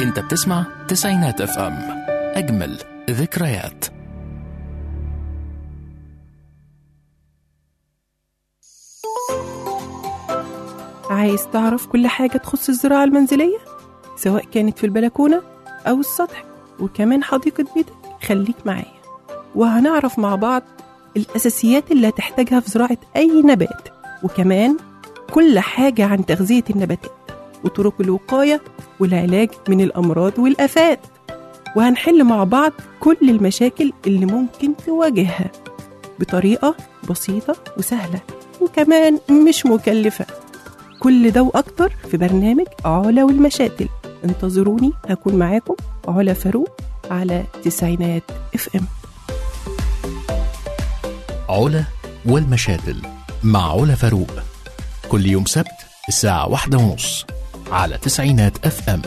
انت بتسمع تسعينات اف ام اجمل ذكريات عايز تعرف كل حاجة تخص الزراعة المنزلية سواء كانت في البلكونة أو السطح وكمان حديقة بيتك خليك معايا وهنعرف مع بعض الأساسيات اللي هتحتاجها في زراعة أي نبات وكمان كل حاجة عن تغذية النباتات وطرق الوقاية والعلاج من الأمراض والآفات وهنحل مع بعض كل المشاكل اللي ممكن تواجهها بطريقة بسيطة وسهلة وكمان مش مكلفة كل ده وأكتر في برنامج علا والمشاتل انتظروني هكون معاكم علا فاروق على تسعينات اف ام علا والمشاتل مع علا فاروق كل يوم سبت الساعة واحدة ونص على تسعينات اف ام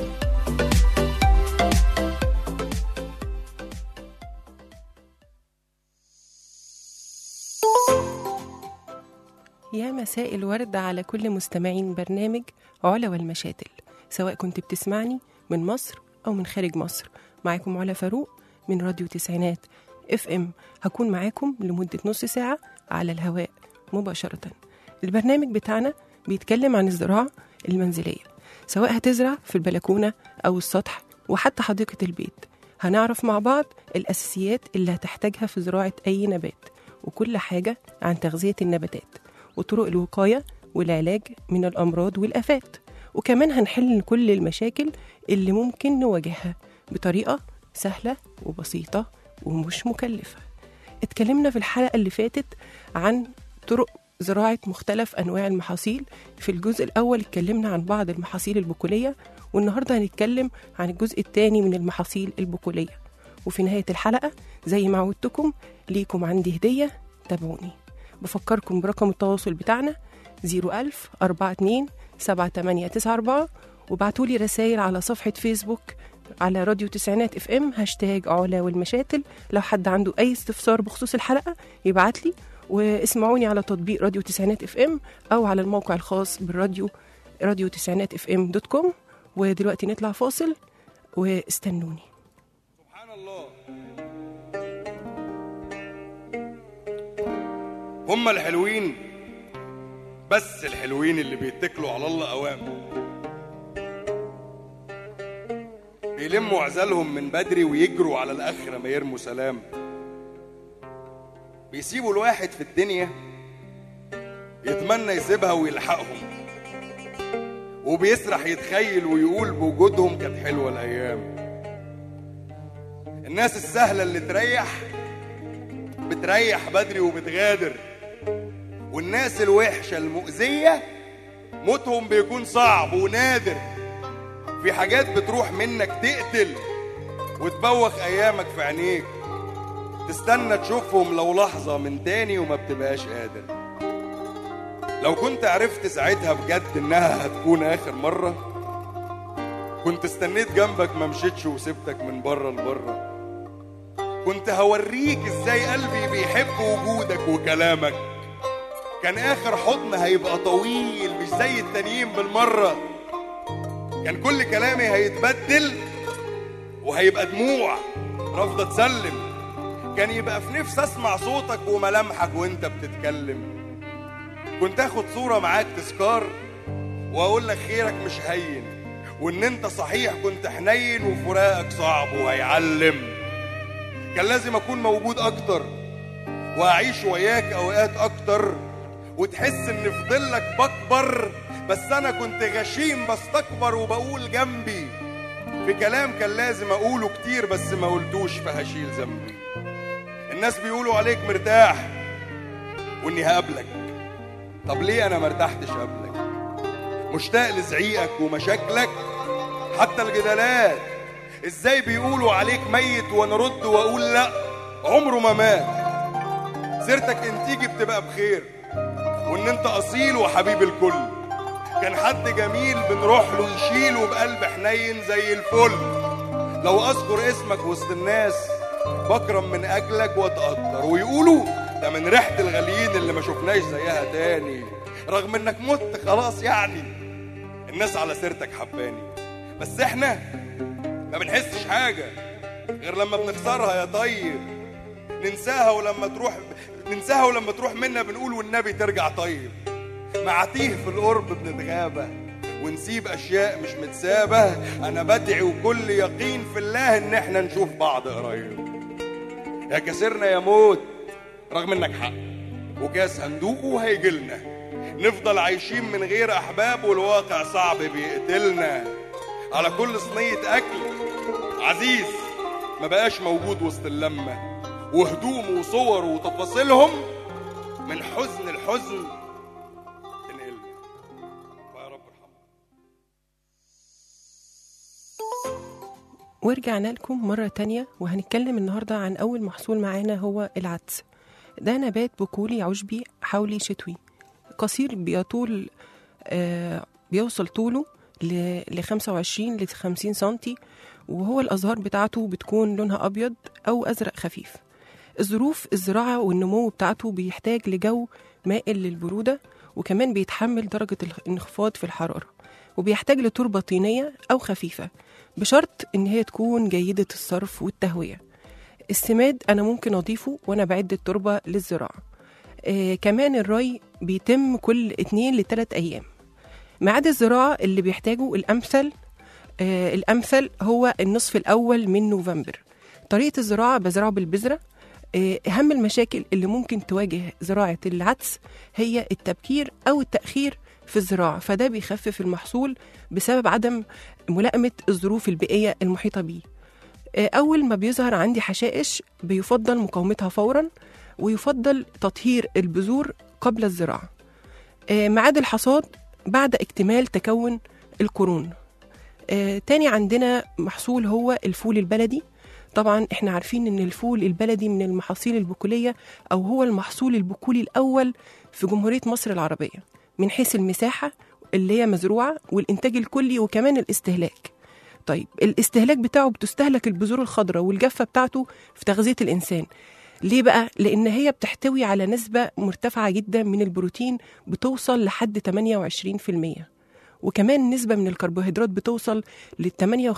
يا مساء الورد على كل مستمعين برنامج علا والمشاتل سواء كنت بتسمعني من مصر أو من خارج مصر معاكم علا فاروق من راديو تسعينات اف ام هكون معاكم لمدة نص ساعة على الهواء مباشرة البرنامج بتاعنا بيتكلم عن الزراعة المنزلية سواء هتزرع في البلكونة أو السطح وحتى حديقة البيت هنعرف مع بعض الأساسيات اللي هتحتاجها في زراعة أي نبات وكل حاجة عن تغذية النباتات وطرق الوقاية والعلاج من الأمراض والآفات وكمان هنحل كل المشاكل اللي ممكن نواجهها بطريقة سهلة وبسيطة ومش مكلفة اتكلمنا في الحلقة اللي فاتت عن طرق زراعة مختلف أنواع المحاصيل في الجزء الأول اتكلمنا عن بعض المحاصيل البقولية والنهاردة هنتكلم عن الجزء الثاني من المحاصيل البقولية وفي نهاية الحلقة زي ما عودتكم ليكم عندي هدية تابعوني بفكركم برقم التواصل بتاعنا 01000 42 7894 وبعتولي رسائل على صفحة فيسبوك على راديو تسعينات اف ام هاشتاج علا والمشاتل لو حد عنده اي استفسار بخصوص الحلقة يبعت لي واسمعوني على تطبيق راديو تسعينات اف ام او على الموقع الخاص بالراديو راديو تسعينات اف ام دوت كوم ودلوقتي نطلع فاصل واستنوني سبحان الله هم الحلوين بس الحلوين اللي بيتكلوا على الله اوام بيلموا عزالهم من بدري ويجروا على الاخره ما يرموا سلام بيسيبوا الواحد في الدنيا يتمنى يسيبها ويلحقهم وبيسرح يتخيل ويقول بوجودهم كانت حلوه الايام الناس السهله اللي تريح بتريح بدري وبتغادر والناس الوحشه المؤذيه موتهم بيكون صعب ونادر في حاجات بتروح منك تقتل وتبوخ ايامك في عينيك تستنى تشوفهم لو لحظه من تاني وما بتبقاش قادر لو كنت عرفت ساعتها بجد انها هتكون اخر مره كنت استنيت جنبك ما مشيتش وسبتك من بره لبره كنت هوريك ازاي قلبي بيحب وجودك وكلامك كان اخر حضن هيبقى طويل مش زي التانيين بالمره كان كل كلامي هيتبدل وهيبقى دموع رافضه تسلم كان يبقى في نفسي اسمع صوتك وملامحك وانت بتتكلم كنت اخد صوره معاك تذكار واقول لك خيرك مش هين وان انت صحيح كنت حنين وفراقك صعب وهيعلم كان لازم اكون موجود اكتر واعيش وياك اوقات اكتر وتحس ان في ظلك بكبر بس انا كنت غشيم بستكبر وبقول جنبي في كلام كان لازم اقوله كتير بس ما قلتوش فهشيل ذنبي الناس بيقولوا عليك مرتاح واني هقابلك طب ليه انا مرتحتش قبلك مشتاق لزعيقك ومشاكلك حتى الجدالات ازاي بيقولوا عليك ميت وانا رد واقول لا عمره ما مات سيرتك ان تيجي بتبقى بخير وان انت اصيل وحبيب الكل كان حد جميل بنروح له يشيله بقلب حنين زي الفل لو اذكر اسمك وسط الناس بكرم من اجلك واتقدر ويقولوا ده من ريحه الغاليين اللي ما شفناش زيها تاني رغم انك مت خلاص يعني الناس على سيرتك حباني بس احنا ما بنحسش حاجة غير لما بنخسرها يا طيب ننساها ولما تروح ننساها ولما تروح منا بنقول والنبي ترجع طيب معاتيه في القرب بنتغابى ونسيب اشياء مش متسابه انا بدعي وكل يقين في الله ان احنا نشوف بعض قريب يا كسرنا يا موت رغم انك حق وكاس صندوقه هيجيلنا نفضل عايشين من غير احباب والواقع صعب بيقتلنا على كل صينية اكل عزيز ما بقاش موجود وسط اللمة وهدومه وصوره وتفاصيلهم من حزن الحزن تنقلنا يا رب ارحمه ورجعنا لكم مرة تانية وهنتكلم النهاردة عن أول محصول معانا هو العدس ده نبات بقولي عشبي حولي شتوي قصير بيطول آه بيوصل طوله ل 25 ل 50 سنتي وهو الأزهار بتاعته بتكون لونها أبيض أو أزرق خفيف الظروف الزراعة والنمو بتاعته بيحتاج لجو مائل للبرودة وكمان بيتحمل درجة الانخفاض في الحرارة وبيحتاج لتربة طينية أو خفيفة بشرط إن هي تكون جيدة الصرف والتهوية السماد أنا ممكن أضيفه وأنا بعد التربة للزراعة آه كمان الري بيتم كل اتنين لتلات أيام ميعاد الزراعة اللي بيحتاجه الأمثل آه الأمثل هو النصف الأول من نوفمبر طريقة الزراعة بزرعه بالبذرة آه أهم المشاكل اللي ممكن تواجه زراعة العدس هي التبكير أو التأخير في الزراعة فده بيخفف المحصول بسبب عدم ملائمة الظروف البيئية المحيطة بيه آه، أول ما بيظهر عندي حشائش بيفضل مقاومتها فورا ويفضل تطهير البذور قبل الزراعة آه، ميعاد الحصاد بعد اكتمال تكون القرون آه، تاني عندنا محصول هو الفول البلدي طبعا احنا عارفين ان الفول البلدي من المحاصيل البقولية او هو المحصول البقولي الاول في جمهورية مصر العربية من حيث المساحة اللي هي مزروعة والانتاج الكلي وكمان الاستهلاك طيب الاستهلاك بتاعه بتستهلك البذور الخضراء والجافة بتاعته في تغذية الإنسان ليه بقى؟ لأن هي بتحتوي على نسبة مرتفعة جدا من البروتين بتوصل لحد 28% وكمان نسبة من الكربوهيدرات بتوصل ل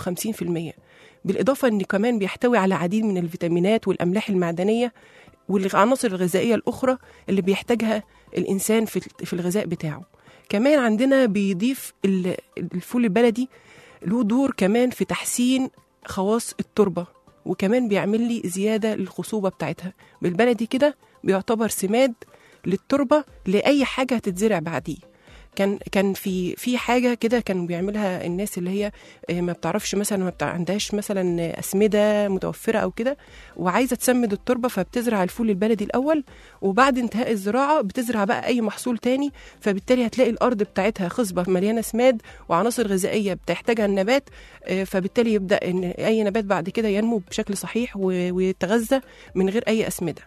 58% بالإضافة أن كمان بيحتوي على عديد من الفيتامينات والأملاح المعدنية والعناصر الغذائية الأخرى اللي بيحتاجها الإنسان في في الغذاء بتاعه كمان عندنا بيضيف ال- الفول البلدي له دور كمان في تحسين خواص التربة وكمان بيعمل لي زيادة للخصوبة بتاعتها بالبلدي كده بيعتبر سماد للتربة لأي حاجة هتتزرع بعديه كان كان في في حاجه كده كانوا بيعملها الناس اللي هي آه، ما بتعرفش مثلا ما بتاع عندهاش مثلا اسمده متوفره او كده وعايزه تسمد التربه فبتزرع الفول البلدي الاول وبعد انتهاء الزراعه بتزرع بقى اي محصول تاني فبالتالي هتلاقي الارض بتاعتها خصبه مليانه سماد وعناصر غذائيه بتحتاجها النبات آه، فبالتالي يبدا ان اي نبات بعد كده ينمو بشكل صحيح و- ويتغذى من غير اي اسمده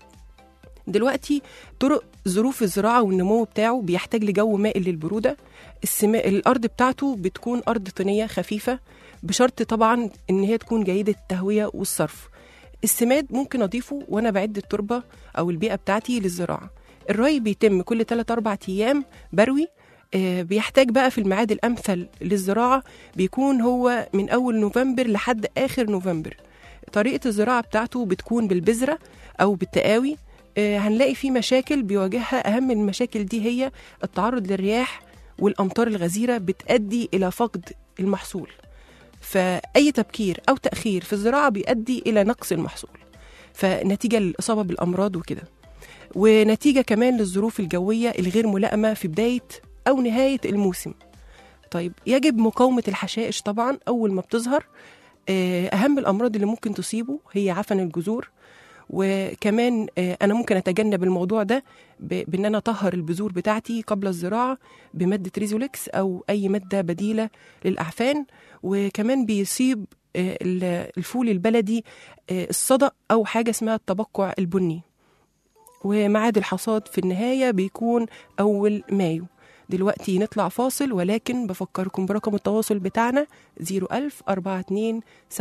دلوقتي طرق ظروف الزراعة والنمو بتاعه بيحتاج لجو مائل للبرودة السما... الأرض بتاعته بتكون أرض طينية خفيفة بشرط طبعا إن هي تكون جيدة التهوية والصرف السماد ممكن أضيفه وأنا بعد التربة أو البيئة بتاعتي للزراعة الري بيتم كل 3 4 أيام بروي آه، بيحتاج بقى في الميعاد الأمثل للزراعة بيكون هو من أول نوفمبر لحد آخر نوفمبر طريقة الزراعة بتاعته بتكون بالبذرة أو بالتقاوي آه، هنلاقي في مشاكل بيواجهها أهم المشاكل دي هي التعرض للرياح والأمطار الغزيرة بتؤدي إلى فقد المحصول فأي تبكير أو تأخير في الزراعة بيؤدي إلى نقص المحصول فنتيجة للإصابة بالأمراض وكده ونتيجة كمان للظروف الجوية الغير ملائمة في بداية أو نهاية الموسم طيب يجب مقاومة الحشائش طبعا أول ما بتظهر آه، أهم الأمراض اللي ممكن تصيبه هي عفن الجذور وكمان آه، انا ممكن اتجنب الموضوع ده ب- بان انا اطهر البذور بتاعتي قبل الزراعه بماده ريزوليكس او اي ماده بديله للاعفان وكمان بيصيب آه، ال- الفول البلدي آه، الصدأ او حاجه اسمها التبقع البني وميعاد الحصاد في النهايه بيكون اول مايو دلوقتي نطلع فاصل ولكن بفكركم برقم التواصل بتاعنا 01000 42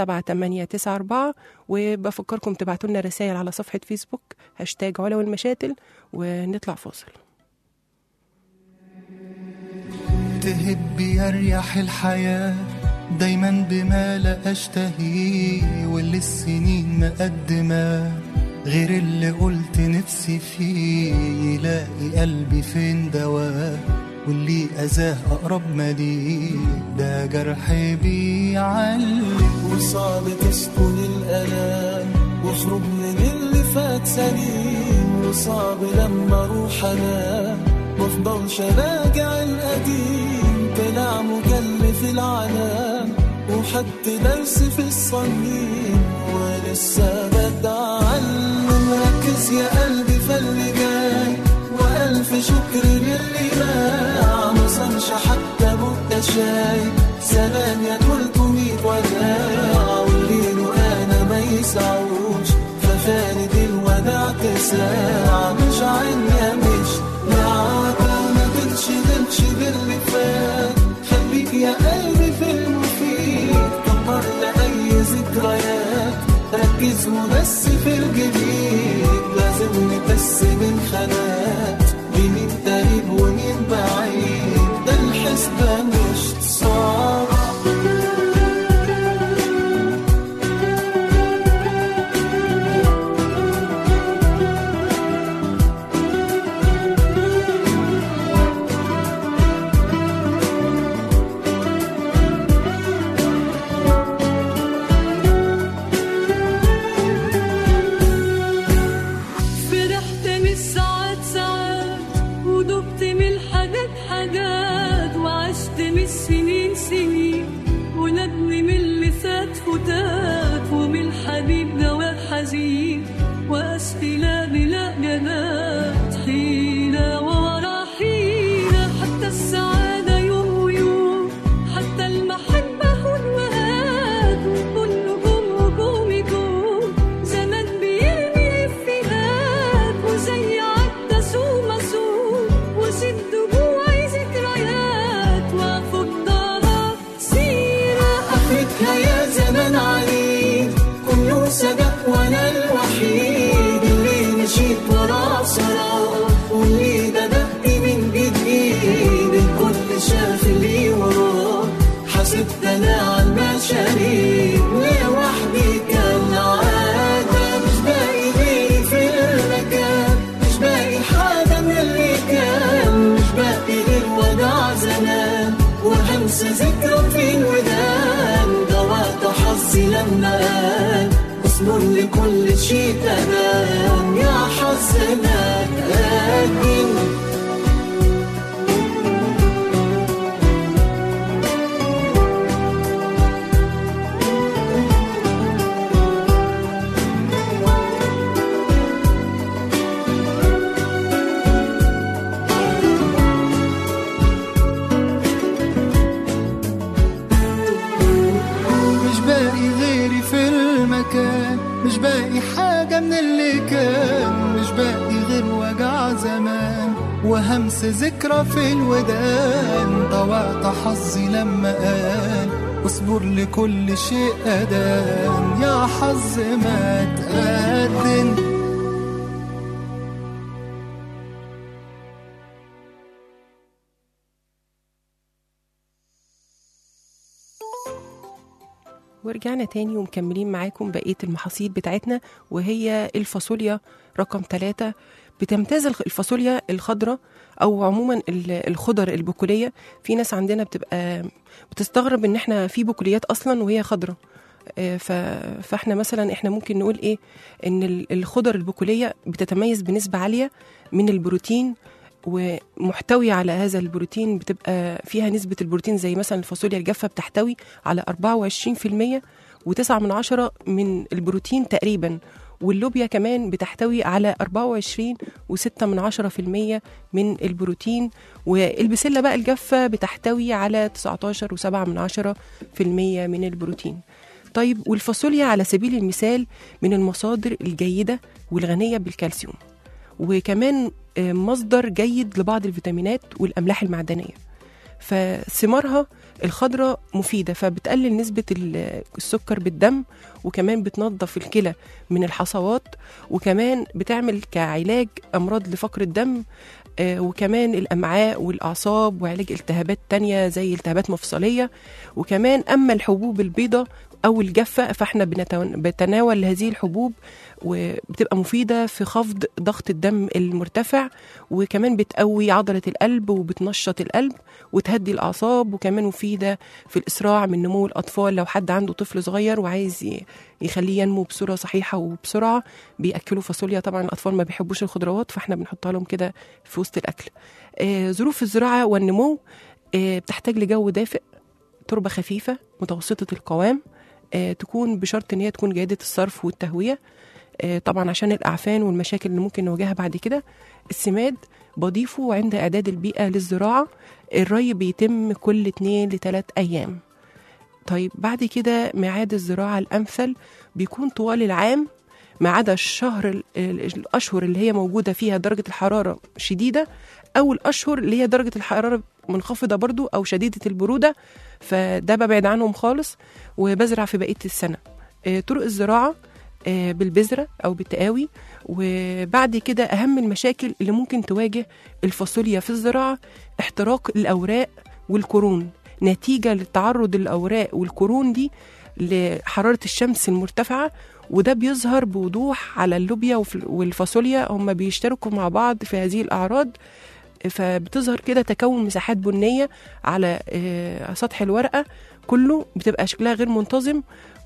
7894 وبفكركم تبعتوا لنا رسائل على صفحة فيسبوك هاشتاج علا والمشاتل ونطلع فاصل تهب يريح الحياة دايما بما لا اشتهيه واللي السنين مقدمة غير اللي قلت نفسي فيه يلاقي قلبي فين دواه واللي أذاه أقرب ما ليه ده جرح بيعلم وصعب تسكن الألام واخرج من اللي فات سليم وصعب لما اروح انام مفضلش راجع القديم طلع مكلف العالم وحط درس في الصميم ولسه بتعلم ركز يا قلبي في اللي جاي والف شكر للي باع ما صنش حتى بقى شاي زمان يا تلتمية وداع والليل وانا ما يسعوش ففارد الوداع تساع مش عيني مش لعبة ما تنشغلش باللي فات خليك يا قلبي في المفيد كبر لأي ذكريات ركز وبس في الجديد لازم نقسم الخانات بمين قريب ومين بعيد ده الحسبة مش صعبة فرحت من الساعات ساعات ودبت من الحاجات حاجات وعشت من السنين سنين وندمي من اللي فات فتات ومن الحبيب جواب حزين وأسفي لا بلا جنات حيرة وورا حيرة حتى السعادة يوم ويوم حتى المحبة هون وهات كلكم وكم يكون زمان بيرمي إفيهات وزي عدى سوق مسوق وسيب دموعي ذكريات وأفضلها سيرة آخرتها يا زمان عنيد كله سبق وانا الوحيد اللي مشيت وراه سراب واللي بدأت من جديد الكل شاف اللي وراه حسبت انا على المشاريع لوحدي كان عادة مش باقي غيري في المكان مش باقي حاجة من اللي كان مش باقي غير وداع زمان وهنسى ذكرى في الودان ضوعت حظي لما قال اصبر لكل شيء تمام يا حظ ما تقدم مش باقي غيري في المكان مش باقي حاجة من اللي كان مش باقي غير وجع زمان وهمس ذكرى في الودان طوعت حظي لما قال اصبر لكل شيء أدان يا حظ ما تقدم ورجعنا تاني ومكملين معاكم بقية المحاصيل بتاعتنا وهي الفاصوليا رقم ثلاثة بتمتاز الخ- الفاصوليا الخضراء أو عموما ال- الخضر البقولية في ناس عندنا بتبقى بتستغرب إن احنا في بقوليات أصلا وهي خضراء آه، ف... فاحنا مثلا احنا ممكن نقول ايه ان ال- الخضر البقوليه بتتميز بنسبه عاليه من البروتين ومحتوية على هذا البروتين بتبقى فيها نسبة البروتين زي مثلا الفاصوليا الجافة بتحتوي على 24% وتسعة من عشرة من البروتين تقريبا واللوبيا كمان بتحتوي على 24 وستة من عشرة في المية من البروتين والبسلة بقى الجافة بتحتوي على 19 وسبعة من عشرة في المية من البروتين طيب والفاصوليا على سبيل المثال من المصادر الجيدة والغنية بالكالسيوم وكمان آه، مصدر جيد لبعض الفيتامينات والأملاح المعدنية فثمارها الخضراء مفيدة فبتقلل نسبة ال- السكر بالدم وكمان بتنظف الكلى من الحصوات وكمان بتعمل كعلاج أمراض لفقر الدم آه، وكمان الأمعاء والأعصاب وعلاج التهابات تانية زي التهابات مفصلية وكمان أما الحبوب البيضاء أو الجافة فإحنا بنتو- بنتناول هذه الحبوب وبتبقى مفيدة في خفض ضغط الدم المرتفع وكمان بتقوي عضلة القلب وبتنشط القلب وتهدي الأعصاب وكمان مفيدة في الإسراع من نمو الأطفال لو حد عنده طفل صغير وعايز ي- يخليه ينمو بصورة صحيحة وبسرعة بيأكلوا فاصوليا طبعا الأطفال ما بيحبوش الخضروات فإحنا بنحطها لهم كده في وسط الأكل آه، ظروف الزراعة والنمو آه، بتحتاج لجو دافئ تربة خفيفة متوسطة القوام آه، تكون بشرط ان هي تكون جيدة الصرف والتهوية آه، طبعا عشان الأعفان والمشاكل اللي ممكن نواجهها بعد كده السماد بضيفه عند إعداد البيئة للزراعة الري بيتم كل 2 ل 3 أيام طيب بعد كده ميعاد الزراعة الأمثل بيكون طوال العام ما عدا الشهر ال- ال- الأشهر اللي هي موجودة فيها درجة الحرارة شديدة أو الأشهر اللي هي درجة الحرارة منخفضة برضو أو شديدة البرودة فده ببعد عنهم خالص وبزرع في بقية السنة آه، طرق الزراعة آه، بالبذرة أو بالتقاوي وبعد كده أهم المشاكل اللي ممكن تواجه الفاصوليا في الزراعة احتراق الأوراق والقرون نتيجة للتعرض الأوراق والقرون دي لحرارة الشمس المرتفعة وده بيظهر بوضوح على اللوبيا وف- والفاصوليا هم بيشتركوا مع بعض في هذه الأعراض فبتظهر كده تكون مساحات بنية على آه، سطح الورقة كله بتبقى شكلها غير منتظم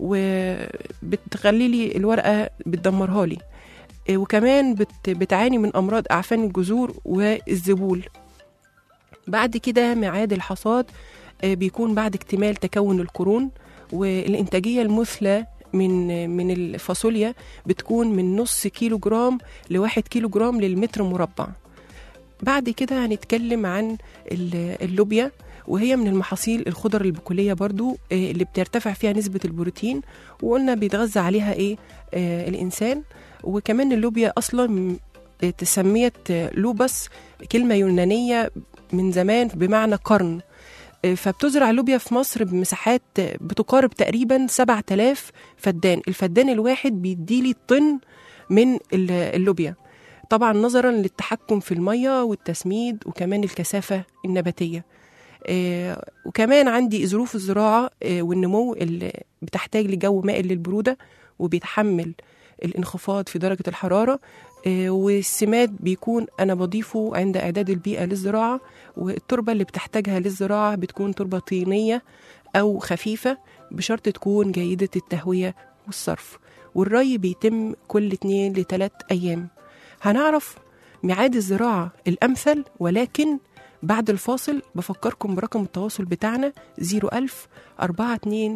وبتخلي لي الورقة بتدمرها لي آه، وكمان بت- بتعاني من أمراض أعفان الجذور والذبول بعد كده ميعاد الحصاد آه، بيكون بعد اكتمال تكون القرون والإنتاجية المثلى من من الفاصوليا بتكون من نص كيلو جرام لواحد كيلو جرام للمتر مربع بعد كده هنتكلم عن ال- اللوبيا وهي من المحاصيل الخضر البقولية برضو آه، اللي بترتفع فيها نسبة البروتين وقلنا بيتغذى عليها ايه آه الإنسان وكمان اللوبيا أصلا م- آه، تسميت آه، لوبس كلمة يونانية من زمان بمعنى قرن آه، فبتزرع اللوبيا في مصر بمساحات آه، بتقارب تقريبا 7000 فدان الفدان الواحد بيديلي طن من ال- اللوبيا طبعا نظرا للتحكم في المية والتسميد وكمان الكثافة النباتية آه، وكمان عندي ظروف الزراعة آه، والنمو اللي بتحتاج لجو مائل للبرودة وبيتحمل الانخفاض في درجة الحرارة آه، والسماد بيكون أنا بضيفه عند إعداد البيئة للزراعة والتربة اللي بتحتاجها للزراعة بتكون تربة طينية أو خفيفة بشرط تكون جيدة التهوية والصرف والري بيتم كل 2 ل 3 أيام هنعرف ميعاد الزراعة الأمثل ولكن بعد الفاصل بفكركم برقم التواصل بتاعنا 01000 42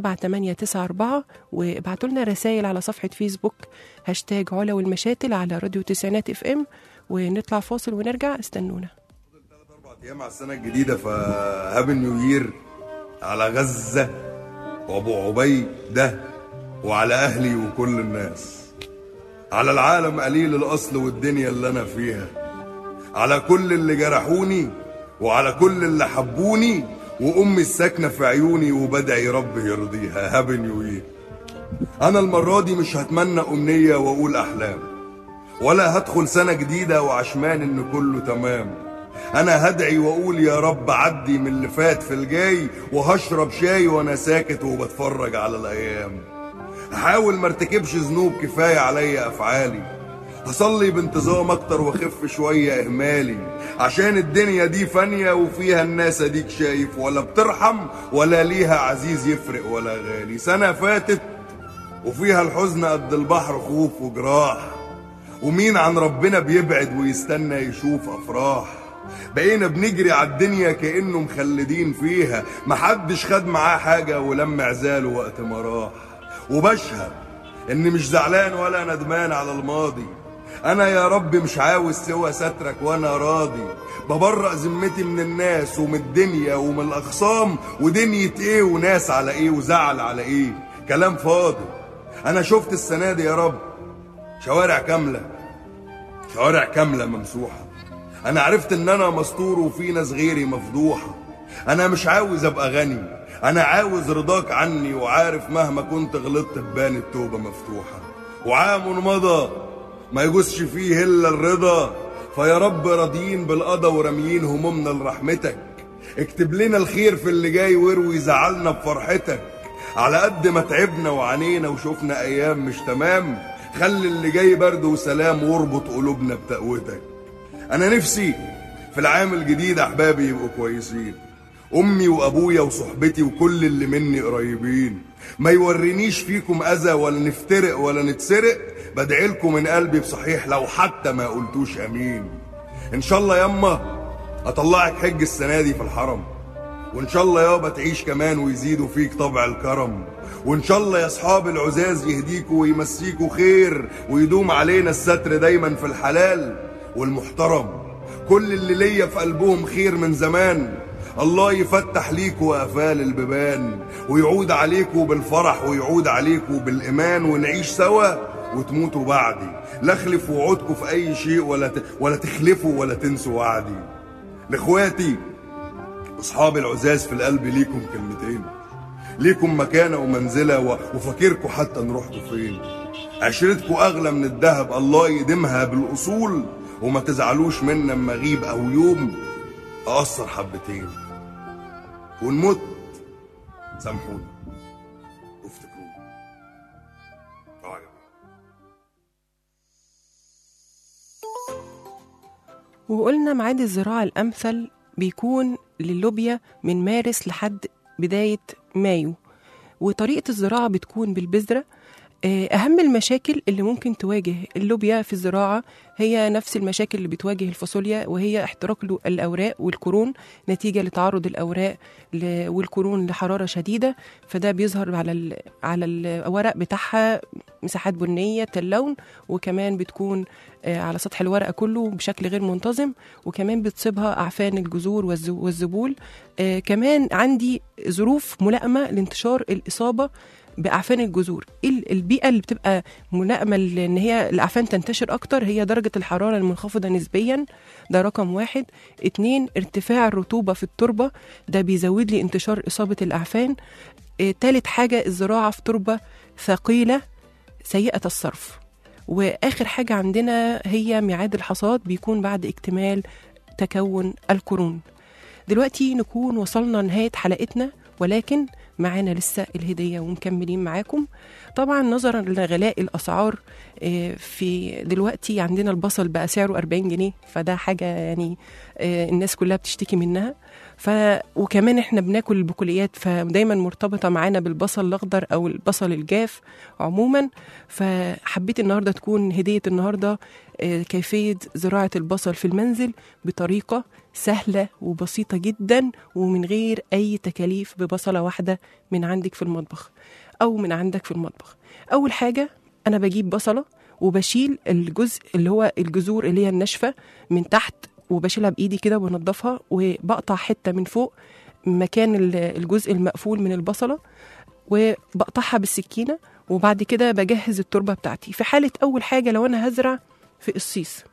7894 وابعتوا لنا رسائل على صفحة فيسبوك هاشتاج علا والمشاتل على راديو تسعينات اف ام ونطلع فاصل ونرجع استنونا اربع ايام على السنه الجديده فهابي نيو يير على غزه وابو عبيده وعلى اهلي وكل الناس على العالم قليل الاصل والدنيا اللي انا فيها على كل اللي جرحوني وعلى كل اللي حبوني وامي الساكنه في عيوني وبدعي رب يرضيها هابي نيو يير انا المره دي مش هتمنى امنيه واقول احلام ولا هدخل سنة جديدة وعشمان إن كله تمام أنا هدعي وأقول يا رب عدي من اللي فات في الجاي وهشرب شاي وأنا ساكت وبتفرج على الأيام هحاول مرتكبش ذنوب كفاية عليا أفعالي هصلي بانتظام أكتر وأخف شوية إهمالي عشان الدنيا دي فانية وفيها الناس أديك شايف ولا بترحم ولا ليها عزيز يفرق ولا غالي سنة فاتت وفيها الحزن قد البحر خوف وجراح ومين عن ربنا بيبعد ويستنى يشوف افراح بقينا بنجري على الدنيا كانه مخلدين فيها محدش خد معاه حاجه ولم عزاله وقت ما راح وبشهد اني مش زعلان ولا ندمان على الماضي انا يا رب مش عاوز سوى سترك وانا راضي ببرأ ذمتي من الناس ومن الدنيا ومن الاخصام ودنيا ايه وناس على ايه وزعل على ايه كلام فاضي انا شفت السنه دي يا رب شوارع كاملة شوارع كاملة ممسوحة أنا عرفت إن أنا مستور وفي ناس غيري مفضوحة أنا مش عاوز أبقى غني أنا عاوز رضاك عني وعارف مهما كنت غلطت بان التوبة مفتوحة وعام مضى ما يجوزش فيه إلا الرضا فيا رب راضيين بالقضا وراميين همومنا لرحمتك اكتب لنا الخير في اللي جاي واروي زعلنا بفرحتك على قد ما تعبنا وعانينا وشفنا ايام مش تمام خلي اللي جاي برد وسلام واربط قلوبنا بتقوتك انا نفسي في العام الجديد احبابي يبقوا كويسين امي وابويا وصحبتي وكل اللي مني قريبين ما يورينيش فيكم اذى ولا نفترق ولا نتسرق بدعي لكم من قلبي بصحيح لو حتى ما قلتوش امين ان شاء الله ياما اطلعك حج السنه دي في الحرم وان شاء الله يابا تعيش كمان ويزيدوا فيك طبع الكرم وان شاء الله يا اصحاب العزاز يهديكوا ويمسيكوا خير ويدوم علينا الستر دايما في الحلال والمحترم كل اللي ليا في قلبهم خير من زمان الله يفتح ليكوا قفال البيبان ويعود عليكوا بالفرح ويعود عليكوا بالايمان ونعيش سوا وتموتوا بعدي لا اخلف وعودكوا في اي شيء ولا ت... ولا تخلفوا ولا تنسوا وعدي لاخواتي اصحاب العزاز في القلب ليكم كلمتين ليكم مكانه ومنزله و... وفاكركوا حتى نروحكوا فين عشرتكوا اغلى من الذهب الله يديمها بالاصول وما تزعلوش منا اما اغيب او يوم اقصر حبتين ونموت سامحوني وافتكروني آه يا جماعة. وقلنا ميعاد الزراعة الأمثل بيكون للوبيا من مارس لحد بداية مايو وطريقة الزراعة بتكون بالبذرة آه، أهم المشاكل اللي ممكن تواجه اللوبيا في الزراعة هي نفس المشاكل اللي بتواجه الفاصوليا وهي احتراق له الأوراق والقرون نتيجة لتعرض الأوراق ل- والقرون لحرارة شديدة فده بيظهر على ال- على الورق بتاعها مساحات بنية اللون وكمان بتكون آه، على سطح الورقة كله بشكل غير منتظم وكمان بتصيبها أعفان الجذور والز- والزبول آه، كمان عندي ظروف ملائمة لانتشار الإصابة بأعفان الجذور إيه ال- البيئة اللي بتبقى ملائمة لأن هي الأعفان تنتشر أكتر هي درجة الحرارة المنخفضة نسبيا ده رقم واحد اتنين ارتفاع الرطوبة في التربة ده بيزود لي انتشار إصابة الأعفان آه، تالت حاجة الزراعة في تربة ثقيلة سيئة الصرف واخر حاجه عندنا هي ميعاد الحصاد بيكون بعد اكتمال تكون القرون دلوقتي نكون وصلنا لنهايه حلقتنا ولكن معانا لسه الهديه ومكملين معاكم طبعا نظرا لغلاء الاسعار آه، في دلوقتي عندنا البصل بقى سعره 40 جنيه فده حاجه يعني آه، الناس كلها بتشتكي منها ف وكمان احنا بناكل البقوليات فدايما مرتبطه معانا بالبصل الاخضر او البصل الجاف عموما فحبيت النهارده تكون هديه النهارده آه، كيفيه زراعه البصل في المنزل بطريقه سهله وبسيطه جدا ومن غير اي تكاليف ببصله واحده من عندك في المطبخ او من عندك في المطبخ اول حاجه انا بجيب بصله وبشيل الجزء اللي هو الجذور اللي هي الناشفه من تحت وبشيلها بايدي كده وبنضفها وبقطع حته من فوق مكان ال- الجزء المقفول من البصله وبقطعها بالسكينه وبعد كده بجهز التربه بتاعتي في حاله اول حاجه لو انا هزرع في قصيص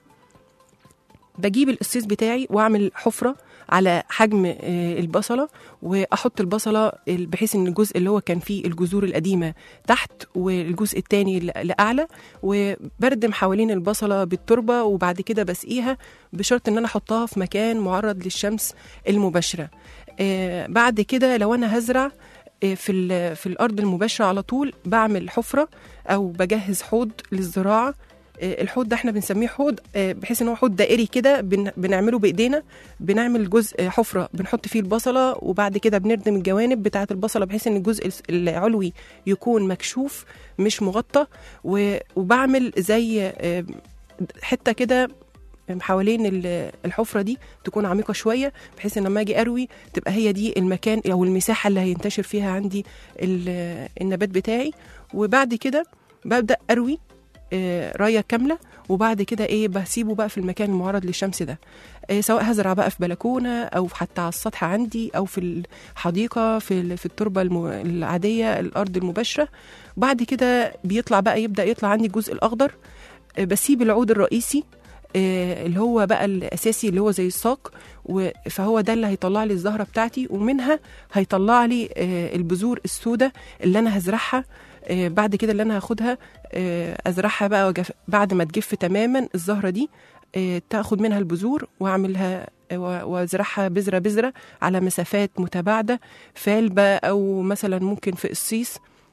بجيب القصيص بتاعي واعمل حفره على حجم آه، البصله واحط البصله ال- بحيث ان الجزء اللي هو كان فيه الجذور القديمه تحت والجزء التاني ل- لاعلى وبردم حوالين البصله بالتربه وبعد كده بسقيها بشرط ان انا احطها في مكان معرض للشمس المباشره آه، بعد كده لو انا هزرع آه، في ال- في الارض المباشره على طول بعمل حفره او بجهز حوض للزراعه آه، الحوض ده احنا بنسميه حوض آه، بحيث ان هو حوض دائري كده بن- بنعمله بايدينا بنعمل جزء آه، حفره بنحط فيه البصله وبعد كده بنردم الجوانب بتاعه البصله بحيث ان الجزء الس- العلوي يكون مكشوف مش مغطى و- وبعمل زي آه، حته كده حوالين ال- الحفره دي تكون عميقه شويه بحيث ان لما اجي اروي تبقى هي دي المكان او المساحه اللي هينتشر فيها عندي ال- النبات بتاعي وبعد كده ببدا اروي آه، رايه كامله وبعد كده ايه بسيبه بقى في المكان المعرض للشمس ده آه، سواء هزرع بقى في بلكونه او حتى على السطح عندي او في الحديقه في ال- في التربه الم- العاديه الارض المباشره بعد كده بيطلع بقى يبدا يطلع عندي الجزء الاخضر آه، بسيب العود الرئيسي آه، اللي هو بقى الاساسي اللي هو زي الساق و- فهو ده اللي هيطلع لي الزهره بتاعتي ومنها هيطلع لي آه، البذور السوداء اللي انا هزرعها آه، بعد كده اللي انا هاخدها آه، ازرعها بقى وجف بعد ما تجف تماما الزهره دي آه، تاخد منها البذور واعملها و- وازرعها بذره بذره على مسافات متباعده في علبه او مثلا ممكن في قصيص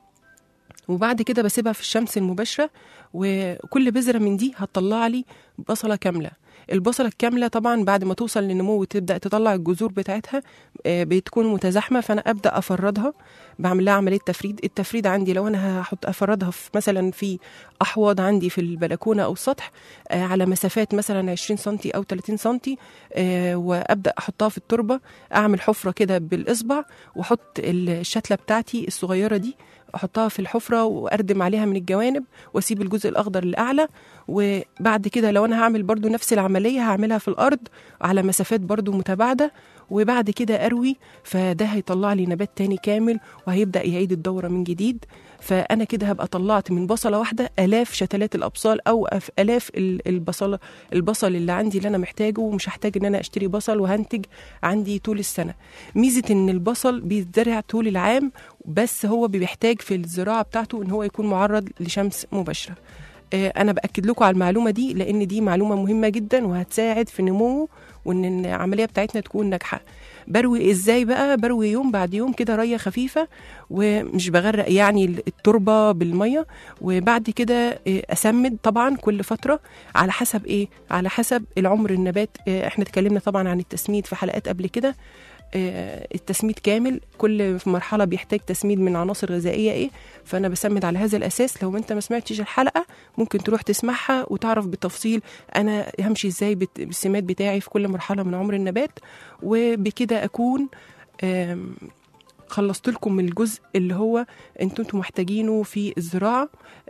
وبعد كده بسيبها في الشمس المباشره وكل بذره من دي هتطلع لي بصله كامله البصله الكامله طبعا بعد ما توصل للنمو وتبدا تطلع الجذور بتاعتها آه، بتكون متزاحمه فانا ابدا افردها بعمل لها عمليه تفريد التفريد عندي لو انا هحط افردها في مثلا في احواض عندي في البلكونه او السطح آه، على مسافات مثلا 20 سم او 30 سم وابدا احطها في التربه اعمل حفره كده بالاصبع واحط الشتله بتاعتي الصغيره دي احطها في الحفره واردم عليها من الجوانب واسيب الجزء الاخضر الاعلى وبعد كده لو انا هعمل برضو نفس العمليه هعملها في الارض على مسافات برضو متباعده وبعد كده اروي فده هيطلع لي نبات تاني كامل وهيبدا يعيد الدوره من جديد فانا كده هبقى طلعت من بصله واحده الاف شتلات الابصال او أف- الاف ال- البصله البصل اللي عندي اللي انا محتاجه ومش هحتاج ان انا اشتري بصل وهنتج عندي طول السنه ميزه ان البصل بيتزرع طول العام بس هو بيحتاج في الزراعه بتاعته ان هو يكون معرض لشمس مباشره آه، انا باكد لكم على المعلومه دي لان دي معلومه مهمه جدا وهتساعد في نموه وان العمليه بتاعتنا تكون ناجحه بروي ازاي بقى بروي يوم بعد يوم كده ريه خفيفه ومش بغرق يعني التربه بالميه وبعد كده آه، اسمد طبعا كل فتره على حسب ايه على حسب العمر النبات آه، احنا اتكلمنا طبعا عن التسميد في حلقات قبل كده آه، التسميد كامل كل في مرحله بيحتاج تسميد من عناصر غذائيه ايه فانا بسمد على هذا الاساس لو انت ما سمعتش الحلقه ممكن تروح تسمعها وتعرف بالتفصيل انا همشي ازاي بت- بالسماد بتاعي في كل مرحله من عمر النبات وبكده اكون آم، خلصت لكم الجزء اللي هو انتوا انتوا محتاجينه في الزراعه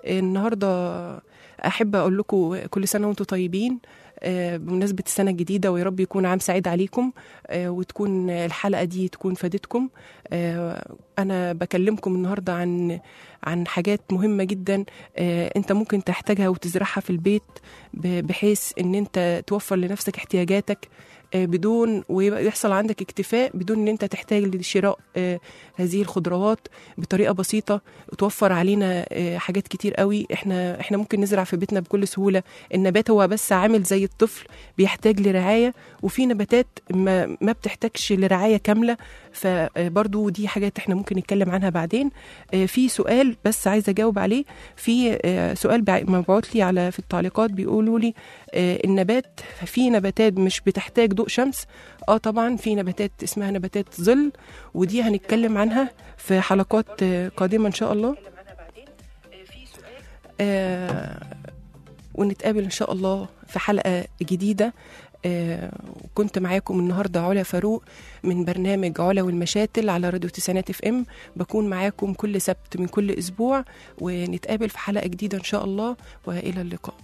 النهارده احب اقول لكم كل سنه وانتم طيبين آه، بمناسبة السنة الجديدة ويا رب يكون عام سعيد عليكم آه، وتكون الحلقة دي تكون فادتكم آه، أنا بكلمكم النهاردة عن عن حاجات مهمة جدا آه، أنت ممكن تحتاجها وتزرعها في البيت ب- بحيث أن أنت توفر لنفسك احتياجاتك آه، بدون ويحصل عندك اكتفاء بدون ان انت تحتاج لشراء آه، هذه الخضروات بطريقه بسيطه وتوفر علينا آه، حاجات كتير قوي احنا احنا ممكن نزرع في بيتنا بكل سهوله النبات هو بس عامل زي الطفل بيحتاج لرعايه وفي نباتات ما, ما بتحتاجش لرعايه كامله فبرضو دي حاجات احنا ممكن نتكلم عنها بعدين آه، في سؤال بس عايزه اجاوب عليه في آه، سؤال بع- مبعوت لي على في التعليقات بيقولوا لي آه، النبات في نباتات مش بتحتاج ضوء شمس اه طبعا في نباتات اسمها نباتات ظل ودي هنتكلم عنها في حلقات آه، قادمه ان شاء الله آه ونتقابل ان شاء الله في حلقه جديده آه كنت معاكم النهارده علا فاروق من برنامج علا والمشاتل على راديو تسعينات اف ام بكون معاكم كل سبت من كل اسبوع ونتقابل في حلقه جديده ان شاء الله والى اللقاء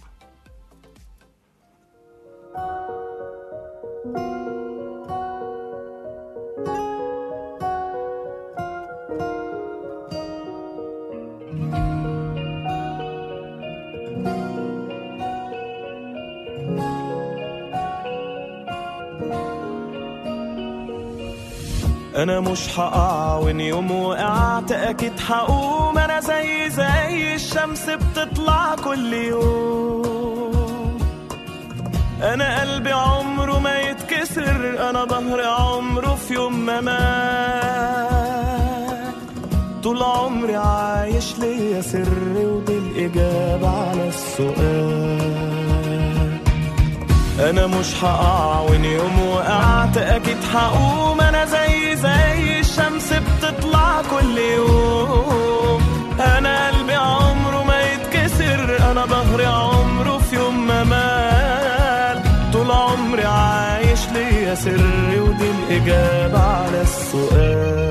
انا مش هقع وان يوم وقعت اكيد هقوم انا زي زي الشمس بتطلع كل يوم انا قلبي عمره ما يتكسر انا ظهري عمره في يوم ما مات طول عمري عايش ليا سر ودي الاجابه على السؤال انا مش هقع وان يوم وقعت اكيد هقوم انا زي زي الشمس بتطلع كل يوم انا قلبي عمره ما يتكسر انا ظهري عمره في يوم ما مال طول عمري عايش ليا سر ودي الاجابه على السؤال